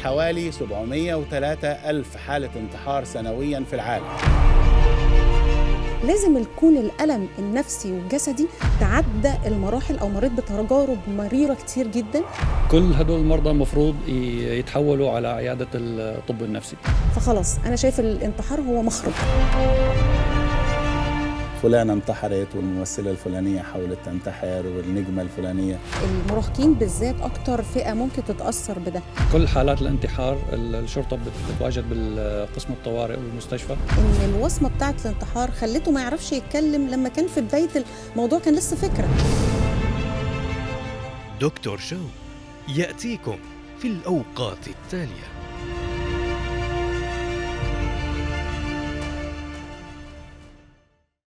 حوالي 703 ألف حالة انتحار سنويا في العالم لازم يكون الألم النفسي والجسدي تعدى المراحل أو مريت بتجارب مريرة كتير جدا كل هدول المرضى المفروض ي- يتحولوا على عيادة الطب النفسي فخلاص أنا شايف الانتحار هو مخرج فلانة انتحرت والممثلة الفلانية حاولت تنتحر والنجمة الفلانية المراهقين بالذات أكتر فئة ممكن تتأثر بده كل حالات الانتحار ال- الشرطة بت- بتواجد بالقسم الطوارئ والمستشفى إن الوصمة بتاعة الانتحار خلته ما يعرفش يتكلم لما كان في بداية الموضوع كان لسه فكرة دكتور شو يأتيكم في الأوقات التالية